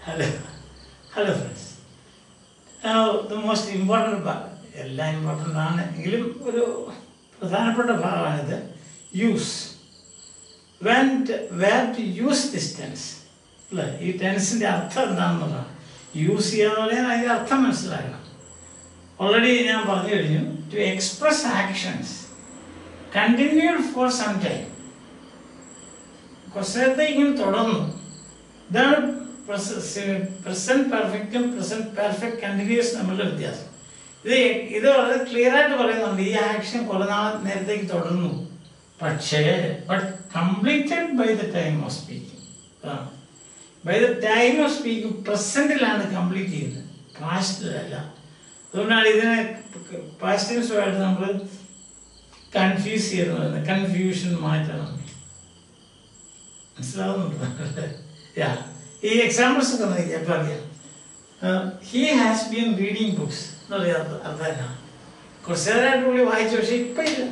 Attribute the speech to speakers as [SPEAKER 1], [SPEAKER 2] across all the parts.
[SPEAKER 1] Hello hello friends the most important ഭാഗം എല്ലാം important ആണ് എങ്കിലും ഒരു പ്രധാനപ്പെട്ട ഭാഗമാണിത് use when where to use this tense അല്ലേ ഈ ടെൻസിൻ്റെ അർത്ഥം എന്താണെന്നുള്ളതാണ് യൂസ് ചെയ്യാന്ന് പറയാൻ അതിൻ്റെ അർത്ഥം മനസ്സിലാക്കണം ഓൾറെഡി ഞാൻ പറഞ്ഞു കഴിഞ്ഞു to express actions continued for some time കുറച്ച് നേരത്തെ ഇങ്ങനെ തുടർന്നു ഇതാണ് പ്രസന്റ് പെർഫെക്റ്റും പ്രസന്റ് പെർഫെക്റ്റ് കണ്ടിന്യൂസ് നമ്മളുടെ വ്യത്യാസം ഇത് ഇത് വളരെ ക്ലിയർ ആയിട്ട് പറയുന്നുണ്ട് ഈ ആക്ഷൻ കുറെ നാൾ നേരത്തേക്ക് തുടർന്നു പക്ഷേ but completed by the time of speaking by the time of speaking പ്രസന്റിലാണ് കംപ്ലീറ്റ് ചെയ്യുന്നത് പാസ്റ്റിലല്ല അതുകൊണ്ടാണ് ഇതിനെ പാസ്റ്റൻസുമായിട്ട് നമ്മൾ കൺഫ്യൂസ് ചെയ്യുന്നത് കൺഫ്യൂഷൻ മാറ്റണം മനസ്സിലാവുന്നുണ്ട് യാ ഈ എക്സാമ്പിൾസ് ഒക്കെ നോക്കിയാൽ ഇപ്പം അറിയാം he has been reading books എന്ന് പറയാം അർത്ഥം എന്നാ കുറച്ച് നേരമായിട്ട് പുള്ളി വായിച്ചു പക്ഷെ ഇപ്പം ഇല്ല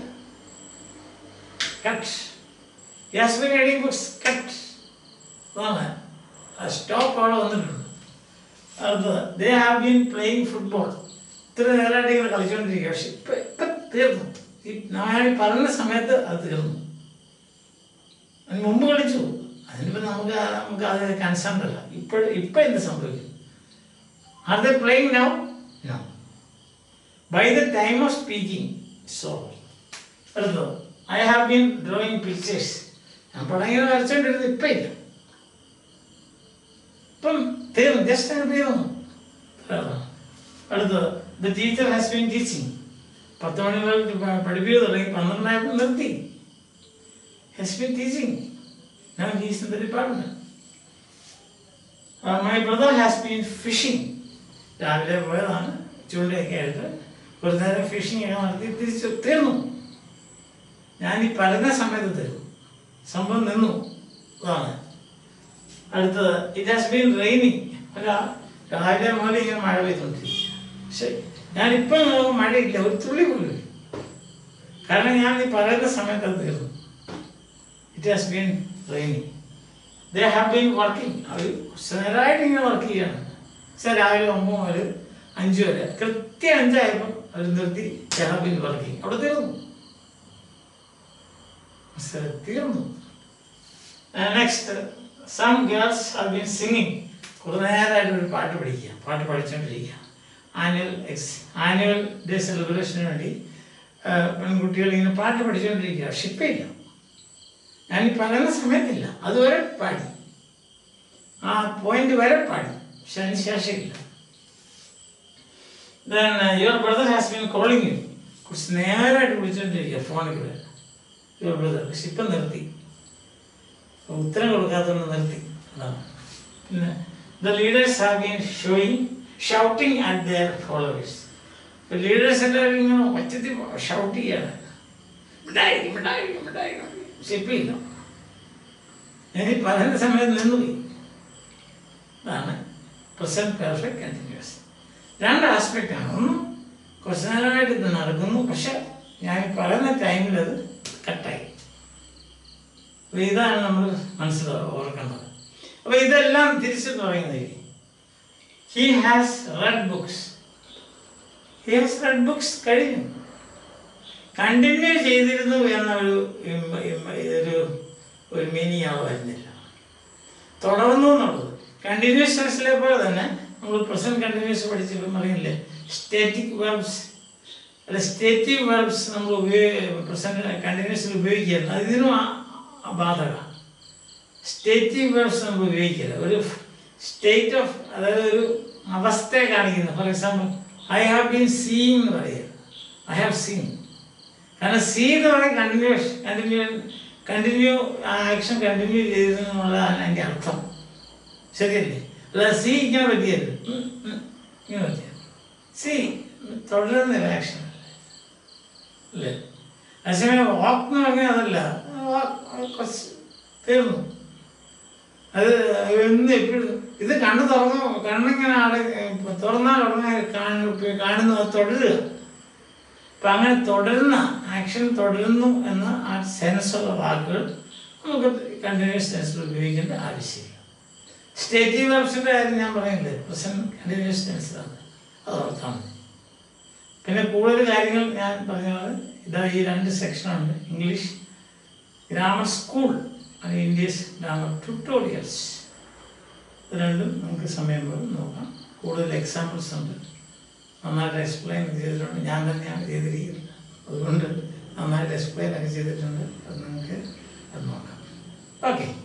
[SPEAKER 1] cut he has been reading books cut അതാണ് സ്റ്റോപ്പ് അവിടെ വന്നിട്ടുണ്ട് അടുത്തത് they have been playing football ഇത്ര നേരമായിട്ട് ഇങ്ങനെ കളിച്ചുകൊണ്ടിരിക്കുക പക്ഷെ ഇപ്പം ഇപ്പം തീർന്നു ഈ നാളെ പറഞ്ഞ സമയത്ത് അത് തീർന്നു അതിന് മുമ്പ് കളിച്ചു അതിനിപ്പോൾ നമുക്ക് നമുക്ക് അത് കൺസേൺ അല്ല ഇപ്പോൾ ഇപ്പം എന്ത് സംഭവിക്കും are the playing now no by the time of speaking so അടുത്തത് I have been drawing pictures ഞാൻ പടം ഇങ്ങനെ വരച്ചോണ്ടിരുന്നത് ഇപ്പം ഇല്ല ഇപ്പം തീർന്നു ജസ്റ്റ് അങ്ങനെ തീർന്നു അടുത്തത് the teacher has been teaching പത്ത് മണി മുതൽ പഠിപ്പിക്കുക തുടങ്ങി പന്ത്രണ്ടായപ്പോൾ നിർത്തി has been teaching Now he is in the department. Uh, my brother has been fishing. രാവിലെ പോയതാണ് ചൂണ്ടയൊക്കെ ആയിട്ട് കുറച്ച് നേരം ഫിഷിംഗ് ഒക്കെ നടത്തി തിരിച്ചു തീർന്നു ഞാൻ ഈ പറഞ്ഞ സമയത്ത് തീർന്നു സംഭവം നിന്നു അതാണ് അടുത്തത് ഇറ്റ് ഹാസ് ബീൻ റെയിനിങ് ഒരാ രാവിലെ മുതൽ ഇങ്ങനെ മഴ പെയ്തുകൊണ്ടിരിക്കുക പക്ഷെ ഞാനിപ്പം മഴയില്ല ഒരു തുള്ളി പോലും ഇല്ല. കാരണം ഞാൻ ഈ പറയുന്ന സമയത്ത് അത് തീർന്നു it has been training they have been working അവർ നേരമായിട്ട് ഇങ്ങനെ വർക്ക് ചെയ്യാണ് സാർ രാവിലെ ഒമ്പത് മുതൽ അഞ്ച് വരെ കൃത്യം അഞ്ചായപ്പോൾ അവർ നിർത്തി ദേ ഹാവ് ബീൻ വർക്കിംഗ് അവിടെ തീർന്നു Sir, തീർന്നു next some girls have been singing കുറേ നേരമായിട്ട് ഒരു പാട്ട് പഠിക്കുക പാട്ട് പഠിച്ചുകൊണ്ടിരിക്കുക ആനുവൽ എക്സ് ആനുവൽ ഡേ സെലിബ്രേഷന് വേണ്ടി ആ, പെൺകുട്ടികൾ ഇങ്ങനെ പാട്ട് പഠിച്ചുകൊണ്ടിരിക്കുക ഷിപ്പില്ല ഞാൻ ഈ പറയുന്ന സമയത്തില്ല അതുവരെ പാടി ആ പോയിന്റ് വരെ പാടി പക്ഷെ അതിന് ശേഷമില്ല then your brother has been calling you കുറച്ച് നേരമായിട്ട് വിളിച്ചുകൊണ്ടിരിക്കുക ഫോണിൽ കൂടെ യുവർ ബ്രദർ പക്ഷെ ഇപ്പം നിർത്തി ഉത്തരം കൊടുക്കാത്തതുകൊണ്ട് നിർത്തി അതാണ് പിന്നെ the leaders have been showing shouting at their followers leaders എല്ലാവരും ഇങ്ങനെ ഒച്ചത്തിൽ ഷൗട്ട് ചെയ്യാണ് മിണ്ടായിരിക്കും മിണ്ടായിരിക്കും മിണ്ടായിരിക്കും പക്ഷെ ഇപ്പം ഇല്ല ഞാൻ ഈ പറയുന്ന സമയത്ത് നിന്നുപോയി അതാണ് പ്രസന്റ് പെർഫെക്റ്റ് കണ്ടിന്യൂസ് രണ്ട് ആസ്പെക്റ്റ് ആണ് ഒന്ന് കുറച്ച് നേരമായിട്ട് ഇത് നടക്കുന്നു പക്ഷെ ഞാൻ ഈ പറയുന്ന ടൈമിൽ അത് കട്ടായി അപ്പൊ ഇതാണ് നമ്മൾ മനസ്സിലാ ഓർക്കേണ്ടത് അപ്പൊ ഇതെല്ലാം തിരിച്ചു പറയുന്നത് he has read books he has read books കഴിഞ്ഞു കണ്ടിന്യൂ ചെയ്തിരുന്നു എന്നൊരു ഇം- ഇം- ഇതൊരു ഒരു മീനിങ് അവിടെ വരുന്നില്ല തുടർന്നു എന്നുള്ളത് കണ്ടിന്യൂസ് ടെൻസിലെ പോലെ തന്നെ നമ്മൾ പ്രസന്റ് കണ്ടിന്യൂസ് പഠിച്ചപ്പോൾ അറിയില്ലേ സ്റ്റേറ്റിക് വെർബ്സ് അല്ല സ്റ്റേറ്റീവ് വെർബ്സ് നമ്മൾ ഉപയോഗ പ്രസന്റ് കണ്ടിന്യൂസിൽ ഉപയോഗിക്കുകയല്ല അത് ഇതിനും ആ- ആ ബാധക സ്റ്റേറ്റീവ് വെർബ്സ് നമ്മൾ ഉപയോഗിക്കില്ല ഒരു സ്റ്റേറ്റ് ഓഫ് അതായത് ഒരു അവസ്ഥയെ കാണിക്കുന്നത് for example I have been seeing എന്ന് പറയുക ഐ ഹാവ് സീൻ കാരണം സീ എന്ന് പറയുന്നത് കണ്ടിന്യൂസ് കണ്ടിന്യൂ കണ്ടിന്യൂ ആ ആക്ഷൻ കണ്ടിന്യൂ ചെയ്തെന്നുള്ളതാണ് അതിൻ്റെ അർത്ഥം ശരിയല്ലേ അല്ലാതെ സി ഇങ്ങനെ പറ്റിയത് ഉം, ഉം, ഇങ്ങനെ പറ്റിയത് സി തുടരുന്നില്ല ആക്ഷൻ അല്ലേ അതേസമയം വാക്ക് എന്ന് പറഞ്ഞാൽ അതല്ല walk കുറച്ച് തീർന്നു അത് എന്ന് എപ്പോഴും ഇത് കണ്ണ് തുറന്നു കണ്ണിങ്ങനെ അട തുറന്നാൽ ഉടനെ കാണു- കാണുന്നു അത് തുടരുക അപ്പം അങ്ങനെ തുടരുന്ന ആക്ഷൻ തുടരുന്നു എന്ന ആ സെൻസുള്ള വാക്കുകൾ നമുക്ക് കണ്ടിന്യൂസ് ടെൻസിൽ ഉപയോഗിക്കേണ്ട ആവശ്യമില്ല സ്റ്റേറ്റീവ് വെർബ്സിൻ്റെ കാര്യം ഞാൻ പറയുന്നത് പ്രസന്റ് കണ്ടിന്യൂസ് ടെൻസിലാണ് അത് ഓർത്താണ് പിന്നെ കൂടുതൽ കാര്യങ്ങൾ ഞാൻ പറഞ്ഞത് ഇതാ ഈ രണ്ട് സെക്ഷനുണ്ട് ഇംഗ്ലീഷ് ഗ്രാമർ സ്കൂൾ അത് ഇംഗ്ലീഷ് ഗ്രാമർ ട്യൂട്ടോറിയൽസ് ഇത് രണ്ടും നമുക്ക് സമയം പോലെ നോക്കാം കൂടുതൽ എക്സാമ്പിൾസ് ഉണ്ട് നന്നായിട്ട് എക്സ്പ്ലെയിൻ ചെയ്തിട്ടുണ്ട് ഞാൻ തന്നെയാണ് ചെയ്തിരിക്കുന്നത് അതുകൊണ്ട് നന്നായിട്ട് എക്സ്പ്ലെയിൻ ഒക്കെ ചെയ്തിട്ടുണ്ട് അത് നിങ്ങൾക്ക് അത് നോക്കാം ഓക്കെ